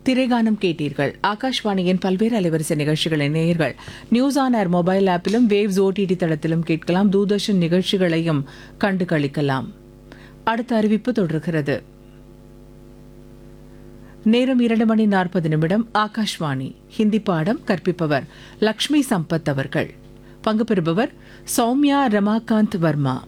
திரைகானம் கேட்டீர்கள் ஆகாஷ்வாணியின் பல்வேறு அலைவரிசை நிகழ்ச்சிகளின் நேயர்கள் நியூஸ் ஆன் ஏர் மொபைல் ஆப்பிலும் வேவ்ஸ் ஓடிடி தளத்திலும் கேட்கலாம் தூர்தர்ஷன் நிகழ்ச்சிகளையும் கண்டு களிக்கலாம் அடுத்த அறிவிப்பு தொடர்கிறது நேரம் இரண்டு மணி நாற்பது நிமிடம் ஆகாஷ்வாணி ஹிந்தி பாடம் கற்பிப்பவர் லக்ஷ்மி சம்பத் அவர்கள் பங்கு பெறுபவர் சௌமியா ரமாகாந்த் வர்மா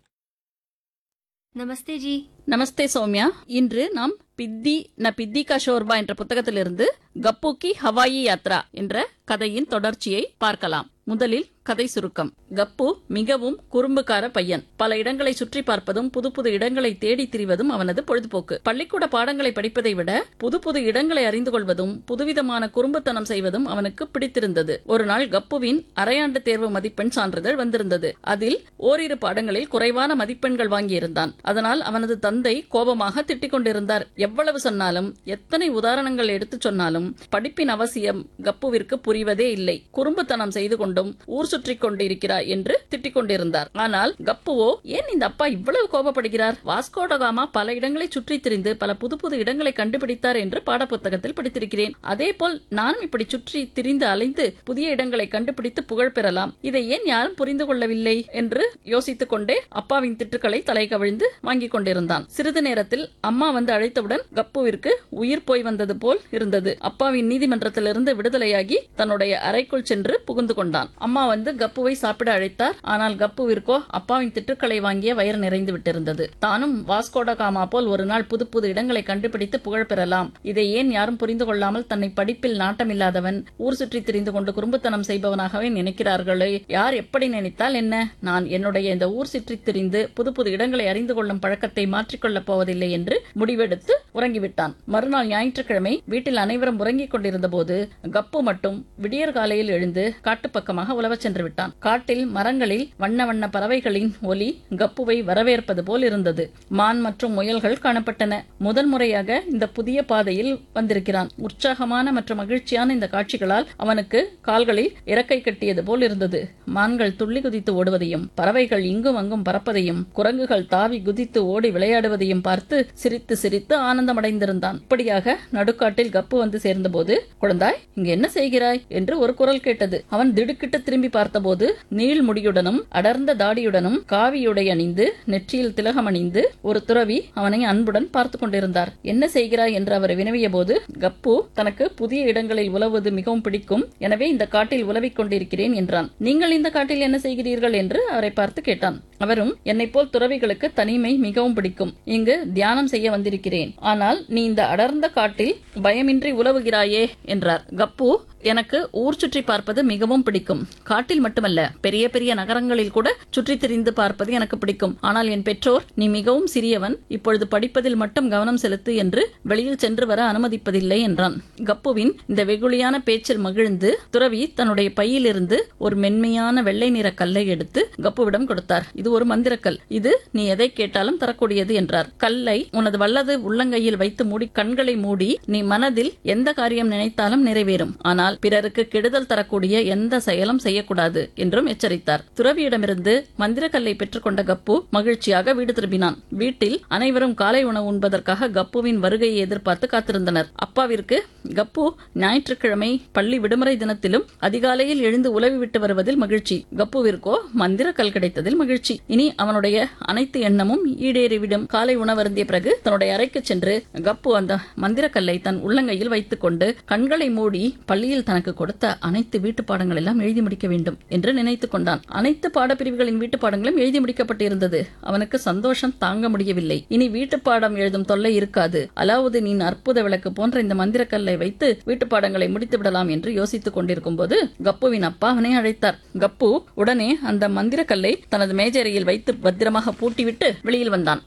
नमस्ते जी நமஸ்தே சௌமியா இன்று நாம் பித்தி ந பித்தி கா ஷோர்பா என்ற புத்தகத்திலிருந்து கப்பு கி ஹவாயி யாத்ரா என்ற கதையின் தொடர்ச்சியை பார்க்கலாம் முதலில் கதை சுருக்கம் கப்பு மிகவும் குறும்புக்கார பையன் பல இடங்களை சுற்றி பார்ப்பதும் புது புது இடங்களை தேடி திரிவதும் அவனது பொழுதுபோக்கு பள்ளிக்கூட பாடங்களை படிப்பதை விட புது புது இடங்களை அறிந்து கொள்வதும் புதுவிதமான குறும்புத்தனம் செய்வதும் அவனுக்கு பிடித்திருந்தது ஒரு நாள் கப்புவின் அரையாண்டு தேர்வு மதிப்பெண் சான்றிதழ் வந்திருந்தது அதில் ஓரிரு பாடங்களில் குறைவான மதிப்பெண்கள் வாங்கியிருந்தான் அதனால் அவனது தந்தை கோபமாக திட்டிக் கொண்டிருந்தார் எவ்வளவு சொன்னாலும் எத்தனை உதாரணங்கள் எடுத்துச் சொன்னாலும் படிப்பின் அவசியம் கப்புவிற்கு புரிவதே இல்லை குறும்புத்தனம் செய்து கொண்டும் ஊர் சுற்றிக் கொண்டிருக்கிறாய் என்று திட்டிக் கொண்டிருந்தார் ஆனால் கப்புவோ ஏன் இந்த அப்பா இவ்வளவு கோபப்படுகிறார் வாஸ்கோடகாமா பல இடங்களை சுற்றி திரிந்து பல புது புது இடங்களை கண்டுபிடித்தார் என்று பாடப்புத்தகத்தில் படித்திருக்கிறேன் அதேபோல் நானும் இப்படி சுற்றி திரிந்து அலைந்து புதிய இடங்களை கண்டுபிடித்து புகழ் பெறலாம் இதை ஏன் யாரும் புரிந்து கொள்ளவில்லை என்று யோசித்துக் கொண்டே அப்பாவின் திட்டுக்களை தலை கவிழ்ந்து வாங்கிக் கொண்டிருந்தான் சிறிது நேரத்தில் அம்மா வந்து அழைத்தவுடன் கப்புவிற்கு உயிர் போய் வந்தது போல் இருந்தது அப்பாவின் நீதிமன்றத்திலிருந்து விடுதலையாகி தன்னுடைய அறைக்குள் சென்று புகுந்து கொண்டான் அம்மா வந்து கப்புவை சாப்பிட அழைத்தார் ஆனால் கப்புவிற்கோ அப்பாவின் திட்டுக்களை வாங்கிய வயிறு நிறைந்து விட்டிருந்தது தானும் வாஸ்கோட காமா போல் ஒரு நாள் புது புது இடங்களை கண்டுபிடித்து புகழ் பெறலாம் இதை ஏன் யாரும் புரிந்து கொள்ளாமல் தன்னை படிப்பில் நாட்டமில்லாதவன் ஊர் சுற்றி திரிந்து கொண்டு குறும்புத்தனம் செய்பவனாகவே நினைக்கிறார்களே யார் எப்படி நினைத்தால் என்ன நான் என்னுடைய இந்த ஊர் சுற்றி திரிந்து புது புது இடங்களை அறிந்து கொள்ளும் பழக்கத்தை மாற்றிக்கொள்ளப் போவதில்லை என்று முடிவெடுத்து உறங்கிவிட்டான் மறுநாள் ஞாயிற்றுக்கிழமை வீட்டில் அனைவரும் உறங்கிக் கொண்டிருந்த போது கப்பு மட்டும் விடியற் காலையில் எழுந்து காட்டுப்பக்கமாக உலவச் சென்று விட்டான் காட்டில் மரங்களில் வண்ண வண்ண பறவைகளின் ஒலி கப்புவை வரவேற்பது போல் இருந்தது மான் மற்றும் முயல்கள் காணப்பட்டன முதல் முறையாக இந்த புதிய பாதையில் வந்திருக்கிறான் உற்சாகமான மற்றும் மகிழ்ச்சியான இந்த காட்சிகளால் அவனுக்கு கால்களில் இறக்கை கட்டியது போல் இருந்தது மான்கள் துள்ளி குதித்து ஓடுவதையும் பறவைகள் இங்கும் அங்கும் பறப்பதையும் குரங்குகள் தாவி குதித்து ஓடி விளையாடுவதையும் பார்த்து சிரித்து சிரித்து ஆனந்தமடைந்திருந்தான் இப்படியாக நடுக்காட்டில் கப்பு வந்து சேர்ந்தபோது குழந்தாய் இங்கு என்ன செய்கிறாய் என்று ஒரு குரல் கேட்டது அவன் திடுக்கிட்டு திரும்பி பார்த்தபோது நீள் முடியுடனும் அடர்ந்த தாடியுடனும் காவியுடை அணிந்து நெற்றியில் திலகம் அணிந்து ஒரு துறவி அவனை அன்புடன் பார்த்து கொண்டிருந்தார் என்ன செய்கிறாய் என்று அவர் வினவிய போது கப்பு தனக்கு புதிய இடங்களில் உலவுவது மிகவும் பிடிக்கும் எனவே இந்த காட்டில் உலவிக் கொண்டிருக்கிறேன் என்றான் நீங்கள் இந்த காட்டில் என்ன செய்கிறீர்கள் என்று அவரை பார்த்து கேட்டான் அவரும் என்னைப் போல் துறவிகளுக்கு தனிமை மிகவும் பிடிக்கும் இங்கு தியானம் செய்ய வந்திருக்கிறேன் ஆனால் நீ இந்த அடர்ந்த காட்டில் பயமின்றி உலவுகிறாயே என்றார் கப்பு எனக்கு ஊர் சுற்றி பார்ப்பது மிகவும் பிடிக்கும் காட்டில் மட்டுமல்ல பெரிய பெரிய நகரங்களில் கூட சுற்றி திரிந்து பார்ப்பது எனக்கு பிடிக்கும் ஆனால் என் பெற்றோர் நீ மிகவும் சிறியவன் இப்பொழுது படிப்பதில் மட்டும் கவனம் செலுத்து என்று வெளியில் சென்று வர அனுமதிப்பதில்லை என்றான் கப்புவின் இந்த வெகுளியான பேச்சில் மகிழ்ந்து துறவி தன்னுடைய பையிலிருந்து ஒரு மென்மையான வெள்ளை நிற கல்லை எடுத்து கப்புவிடம் கொடுத்தார் இது ஒரு மந்திரக்கல் இது நீ எதை கேட்டாலும் தரக்கூடியது என்றார் கல்லை உனது வல்லது உள்ளங்கையில் வைத்து மூடி கண்களை மூடி நீ மனதில் எந்த காரியம் நினைத்தாலும் நிறைவேறும் ஆனால் பிறருக்கு கெடுதல் தரக்கூடிய எந்த செயலும் செய்யக்கூடாது என்றும் எச்சரித்தார் துறவியிடமிருந்து மந்திரக்கல்லை பெற்றுக்கொண்ட கப்பு மகிழ்ச்சியாக வீடு திரும்பினான் வீட்டில் அனைவரும் காலை உணவு உண்பதற்காக கப்புவின் வருகையை எதிர்பார்த்து காத்திருந்தனர் அப்பாவிற்கு கப்பு ஞாயிற்றுக்கிழமை பள்ளி விடுமுறை தினத்திலும் அதிகாலையில் எழுந்து உலவி விட்டு வருவதில் மகிழ்ச்சி கப்புவிற்கோ மந்திரக்கல் கிடைத்ததில் மகிழ்ச்சி இனி அவனுடைய அனைத்து எண்ணமும் ஈடேறிவிடும் காலை உணவருந்திய பிறகு தன்னுடைய அறைக்கு சென்று கப்பு அந்த மந்திரக்கல்லை தன் உள்ளங்கையில் வைத்துக் கொண்டு கண்களை மூடி பள்ளியில் தனக்கு கொடுத்த அனைத்து வீட்டு பாடங்கள் எல்லாம் எழுதி முடிக்க வேண்டும் என்று நினைத்துக் கொண்டான் அனைத்து பாடப்பிரிவுகளின் வீட்டு பாடங்களும் எழுதி முடிக்கப்பட்டிருந்தது அவனுக்கு சந்தோஷம் தாங்க முடியவில்லை இனி வீட்டு பாடம் எழுதும் தொல்லை இருக்காது அலாவுதீனின் அற்புத விளக்கு போன்ற இந்த மந்திரக்கல்லை வைத்து வீட்டு பாடங்களை முடித்து விடலாம் என்று யோசித்துக் கொண்டிருக்கும் போது கப்புவின் அப்பா அவனை அழைத்தார் கப்பு உடனே அந்த மந்திரக்கல்லை தனது மேஜையில் வைத்து பத்திரமாக பூட்டிவிட்டு வெளியில் வந்தான்